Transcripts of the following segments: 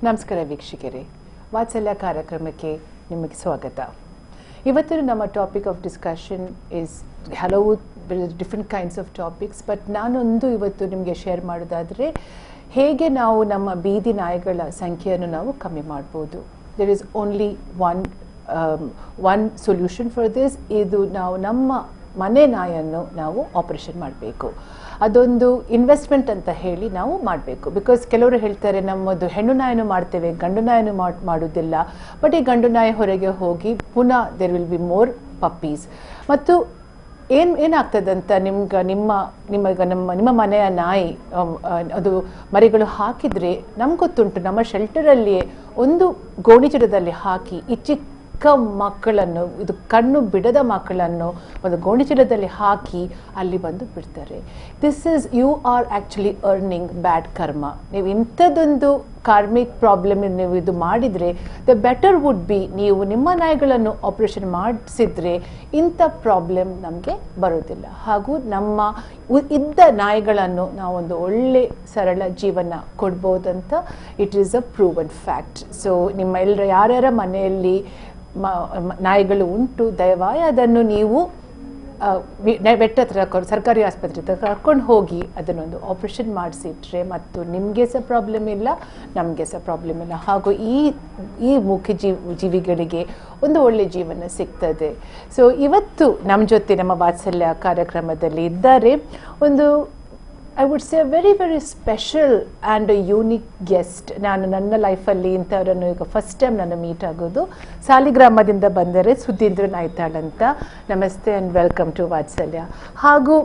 ನಮಸ್ಕಾರ ವೀಕ್ಷಕರೇ ವಾತ್ಸಲ್ಯ ಕಾರ್ಯಕ್ರಮಕ್ಕೆ ನಿಮಗೆ ಸ್ವಾಗತ ಇವತ್ತಿನ ನಮ್ಮ ಟಾಪಿಕ್ ಆಫ್ ಡಿಸ್ಕಷನ್ ಇಸ್ ಹಲವು different kinds of topics but ನಾನೊಂದು ಇವತ್ತು ನಿಮಗೆ ಶೇರ್ ಮಾಡೋದಾದರೆ ಹೇಗೆ ನಾವು ನಮ್ಮ ಬೀದಿ ನಾಯಿಗಳ ಸಂಖ್ಯೆಯನ್ನು ನಾವು ಕಮ್ಮಿ ಮಾಡ್ಬೋದು there is only one one solution for this ಇದು ನಾವು ನಮ್ಮ ಮನೆ ನಾಯನ್ನು ನಾವು ಆಪರೇಷನ್ ಮಾಡಬೇಕು ಅದೊಂದು ಇನ್ವೆಸ್ಟ್ಮೆಂಟ್ ಅಂತ ಹೇಳಿ ನಾವು ಮಾಡಬೇಕು ಬಿಕಾಸ್ ಕೆಲವರು ಹೇಳ್ತಾರೆ ನಮ್ಮದು ಹೆಣ್ಣು ನಾಯನ್ನು ಮಾಡ್ತೇವೆ ಗಂಡು ನಾಯನ್ನು ಮಾಡ್- ಮಾಡೋದಿಲ್ಲ ಬಟ್ ಈ ಗಂಡು ನಾಯಿ ಹೊರಗೆ ಹೋಗಿ ಪುನಃ there will be more puppies ಮತ್ತು ಏನು ಏನಾಗ್ತದಂತ ನಿಮ್ಗೆ ನಿಮ್ಮ ನಿಮಗೆ ನಮ್ಮ ನಿಮ್ಮ ಮನೆಯ ನಾಯಿ ಅಮ್, ಆ, ಅದು ಮರಿಗಳು ಹಾಕಿದರೆ ನಮ್ಗೆ ಗೊತ್ತುಂಟು ನಮ್ಮ ಶೆಲ್ಟರಲ್ಲಿಯೇ ಒಂದು ಗೋಣಿಚೀಲದಲ್ಲಿ ಹಾಕಿ ಈ ಚಿಕ್ಕ ಮಕ್ಕಳನ್ನು ಇದು ಕಣ್ಣು ಬಿಡದ ಮಕ್ಕಳನ್ನು ಒಂದು ಗೋಣಿಚೀಲದಲ್ಲಿ ಹಾಕಿ ಅಲ್ಲಿ ಬಂದು ಬಿಡ್ತಾರೆ this is you are actually earning bad karma ನೀವು ಇಂಥದ್ದೊಂದು ಕಾರ್ಮಿಕ್ ಪ್ರಾಬ್ಲಮ್ ನೀವು ಇದು ಮಾಡಿದರೆ ದ ಬೆಟರ್ ವುಡ್ ಬಿ ನೀವು ನಿಮ್ಮ ನಾಯಿಗಳನ್ನು ಆಪರೇಷನ್ ಮಾಡಿಸಿದ್ರೆ ಇಂಥ ಪ್ರಾಬ್ಲಮ್ ನಮಗೆ ಬರೋದಿಲ್ಲ ಹಾಗೂ ನಮ್ಮ ಉ- ಇದ್ದ ನಾಯಿಗಳನ್ನು ನಾವೊಂದು ಒಳ್ಳೆ ಸರಳ ಜೀವನ ಕೊಡ್ಬೋದಂತ it is a proven fact so ನಿಮ್ಮ ಎಲ್ಲರ ಯಾರ್ಯಾರ ಮನೆಯಲ್ಲಿ ಮ- ಮ- ನಾಯಿಗಳು ಉಂಟು ದಯವಾಯಿ ಅದನ್ನು ನೀವು ಆ, ವಿ- ನೆ- ಬೆಟ್ಟ ಹತ್ರ ಕರ್- ಸರ್ಕಾರಿ ಆಸ್ಪತ್ರೆ ಹತ್ರ ಕರ್ಕೊಂಡು ಹೋಗಿ ಅದನ್ನೊಂದು ಆಪರೇಷನ್ ಮಾಡಿಸಿಟ್ರೆ ಮತ್ತು ನಿಮಗೆ ಸಹ ಪ್ರಾಬ್ಲಮ್ ಇಲ್ಲ ನಮಗೆ ಸಹ ಪ್ರಾಬ್ಲಮ್ ಇಲ್ಲ ಹಾಗೂ ಈ ಈ ಮುಖ್ಯ ಜೀವ ಜೀವಿಗಳಿಗೆ ಒಂದು ಒಳ್ಳೆ ಜೀವನ ಸಿಗ್ತದೆ ಸೊ ಇವತ್ತು ನಮ್ಮ ಜೊತೆ ನಮ್ಮ ವಾತ್ಸಲ್ಯ ಕಾರ್ಯಕ್ರಮದಲ್ಲಿ ಇದ್ದಾರೆ ಒಂದು I would say very very special and unique guest ನಾನು ನನ್ನ ಲೈಫಲ್ಲಿ ಇಂಥವರನ್ನು ಈಗ ಫಸ್ಟ್ ಟೈಮ್ ನಾನು ಮೀಟ್ ಆಗೋದು ಸಾಲಿಗ್ರಾಮದಿಂದ ಬಂದರೆ ಸುಧೀಂದ್ರ ನಾಯ್ತಾಳ್ ಅಂತ ನಮಸ್ತೆ ಆ್ಯಂಡ್ ವೆಲ್ಕಮ್ ಟು ವಾತ್ಸಲ್ಯ ಹಾಗೂ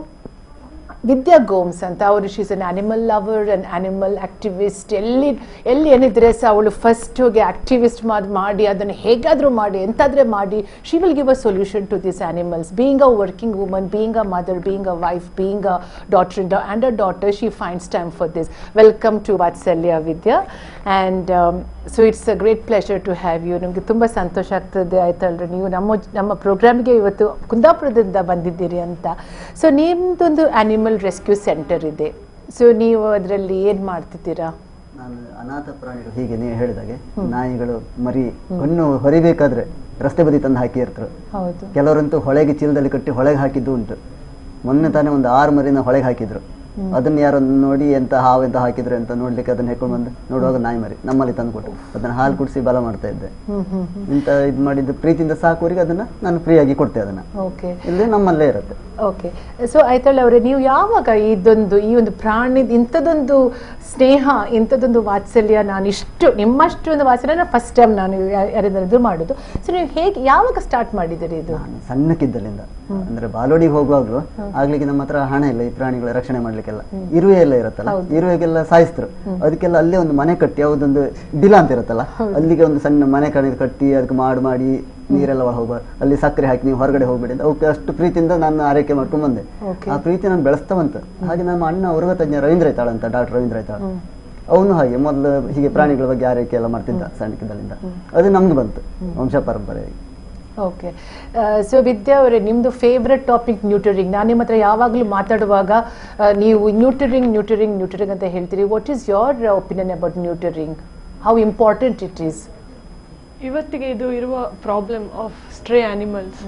ವಿದ್ಯಾ ಗೋಮ್ಸ್ ಅಂತ ಅವರು she's an animal lover an animal activist ಎಲ್ಲಿ ಎಲ್ಲಿ ಏನಿದ್ರೆ ಸಹ ಅವಳು ಫಸ್ಟ್ ಹೋಗಿ ಆಕ್ಟಿವಿಸ್ಟ್ ಮಾಡಿ ಮಾಡಿ ಅದನ್ನು ಹೇಗಾದರೂ ಮಾಡಿ ಎಂತಾದ್ರೆ ಮಾಡಿ she will give a solution to this animals being a working woman being a mother being a wife being a daughter in and a daughter she finds time for this welcome to Vatsalya Vidya and so it's a great pleasure to have you ನಿಮಗೆ ತುಂಬ ಸಂತೋಷ ಆಗ್ತದೆ ಆಯ್ತಲ್ರಿ ನೀವು ನಮ್ಮ ನಮ್ಮ ಪ್ರೋಗ್ರಾಮ್ಗೆ ಇವತ್ತು ಕುಂದಾಪುರದಿಂದ ಬಂದಿದ್ದೀರಿ ಅಂತ ಸೊ ನಿಮ್ಮದೊಂದು ಆ್ಯನಿಮಲ್ ರೆಸ್ಕ್ಯೂ ಸೆಂಟರ್ ಇದೆ ಸೊ ನೀವು ಅದರಲ್ಲಿ ಏನು ಮಾಡ್ತಿದ್ದೀರಾ ನಾನು ಅನಾಥ ಪ್ರಾಣಿಗಳು ಹೀಗೆ ನೀವು ಹೇಳಿದಾಗೆ ನಾಯಿಗಳು ಮರಿ ಕಣ್ಣು ಹೊರಿಬೇಕಾದ್ರೆ ರಸ್ತೆ ಬದಿ ತಂದು ಹಾಕಿರ್ತಾರೆ ಹೌದು ಕೆಲವರಂತೂ ಹೊಳೆಗೆ ಚೀಲದಲ್ಲಿ ಕಟ್ಟಿ ಹೊಳೆಗೆ ಹಾಕಿದ್ದು ಉಂಟು ಮೊನ್ನೆ ತಾನೇ ಒಂದು ಆರು ಮರಿನ ಹೊಳೆಗೆ ಹಾಕಿದ್ರು ಅದನ್ನ ಯಾರೋ ನೋಡಿ ಎಂತ ಹಾವು ಎಂತ ಹಾಕಿದ್ರು ಅಂತ ನೋಡ್ಲಿಕ್ಕೆ ಅದನ್ನ ಹೆಕೊಂಡು ಬಂದು ನೋಡುವಾಗ ನಾಯಿ ಮರಿ ನಮ್ಮಲ್ಲಿ ತಂದು ಕೊಟ್ಟು ಅದನ್ನ ಹಾಲು ಕುಡಿಸಿ ಬಲ ಮಾಡ್ತಾ ಇದ್ದೆ ಹ್ಮ್ ಹ್ಮ್ ಇಂತ ಇದು ಮಾಡಿದ್ದು ಪ್ರೀತಿಯಿಂದ ಸಾಕುವರಿಗೆ ಅದನ್ನ ನಾನು ಫ್ರೀ ಆಗಿ ಕೊಡ್ತೆ ಅದನ್ನ ಓಕೆ ಇಲ್ಲಿ ನಮ್ಮಲ್ಲೇ ಇರುತ್ತೆ ಓಕೆ ಸೊ ಆಯ್ತಲ್ಲ ಅವರೇ ನೀವು ಯಾವಾಗ ಇದೊಂದು ಈ ಒಂದು ಪ್ರಾಣಿ ಇಂಥದ್ದೊಂದು ಸ್ನೇಹ ಇಂಥದ್ದೊಂದು ವಾತ್ಸಲ್ಯ ನಾನು ಇಷ್ಟು ನಿಮ್ಮಷ್ಟು ಒಂದು ವಾತ್ಸಲ್ಯ ನಾನು ಫಸ್ಟ್ ಟೈಮ್ ನಾನು ಯಾ- ಯಾರಿಂದ ಇದು ಮಾಡೋದು ಸೊ ನೀವು ಹೇಗೆ ಯಾವಾಗ ಸ್ಟಾರ್ಟ್ ಮಾಡಿದ್ದೀರಿ ಇದು ನಾನು ಸಣ್ಣಕ್ಕಿದ್ದಲ್ಲಿಂದ ಅಂದ್ರೆ ಬಾಲೋಡಿಗೆ ಹೋಗುವಾಗ್ಲೂ ಆಗ್ಲಿಕ್ಕೆ ನಮ್ಮ ಹತ್ರ ಹಣ ಇಲ್ಲ ಈ ಪ್ರಾಣಿಗಳ ರಕ್ಷಣೆ ಮಾಡ್ಲಿಕ್ಕೆಲ್ಲ ಇರುವೆ ಎಲ್ಲ ಇರುತ್ತಲ್ಲ ಇರುವೆಗೆಲ್ಲ ಸಾಯಿಸ್ತರು ಅದಕ್ಕೆಲ್ಲ ಅಲ್ಲೇ ಒಂದು ಮನೆ ಕಟ್ಟಿ ಯಾವುದೊಂದು ಡಿಲ ಅಂತ ಇರುತ್ತಲ್ಲ ಅಲ್ಲಿಗೆ ಒಂದು ಸಣ್ಣ ಮನೆ ಕಣಿ ಕಟ್ಟಿ ಅದಕ್ಕೆ ಮಾಡು ಮಾಡಿ ನೀರೆಲ್ಲ ಒಳ ಹೋಗುವ ಅಲ್ಲಿ ಸಕ್ಕರೆ ಹಾಕಿ ನೀವು ಹೊರಗಡೆ ಹೋಗ್ಬೇಡಿ ಅಂತ ಅವಕ್ಕೆ ಅಷ್ಟು ಪ್ರೀತಿಯಿಂದ ನಾನು ಆರೈಕೆ ಮಾಡ್ಕೊಂಡು ಬಂದೆ Okay. ಆ ಪ್ರೀತಿ ನಾನು ಬೆಳೆಸ್ತಾ ಬಂತು ಹಾಗೆ ನಮ್ಮ ಅಣ್ಣ ವರ್ಗ ತಜ್ಞ ರವೀಂದ್ರ ಐತಾಳ ಅಂತ ಡಾಕ್ಟರ್ ರವೀಂದ್ರ ಐತಾಳ ಅವನು ಹಾಗೆ ಮೊದಲು ಹೀಗೆ ಪ್ರಾಣಿಗಳ ಬಗ್ಗೆ ಆರೈಕೆ ಎಲ್ಲ ಮಾಡ್ತಿದ್ದ ಸಣ್ಣಕ್ಕಿದ್ದಲ್ಲಿಂದ ಅದು ನಮ್ಗೆ ಬಂತು ವಂಶ ಪರಂಪರೆಯಾಗಿ ಓಕೆ ಸೊ ವಿದ್ಯಾ ಅವರೇ ನಿಮ್ಮದು ಫೇವ್ರೆಟ್ ಟಾಪಿಕ್ ನ್ಯೂಟರಿಂಗ್ ನಾನು ನಿಮ್ಮ ಹತ್ರ ಯಾವಾಗಲೂ ಮಾತಾಡುವಾಗ ಆ, ನೀವು ನ್ಯೂಟರಿಂಗ್ ನ್ಯೂಟರಿಂಗ್ ನ್ಯೂಟರಿಂಗ್ ಅಂತ ಹೇಳ್ತೀರಿ what is your opinion about neutering how important it is ಇವತ್ತಿಗೆ ಇದು ಇರುವ ಪ್ರಾಬ್ಲಮ್ ಆಫ್ ಸ್ಟ್ರೇ ಆನಿಮಲ್ಸ್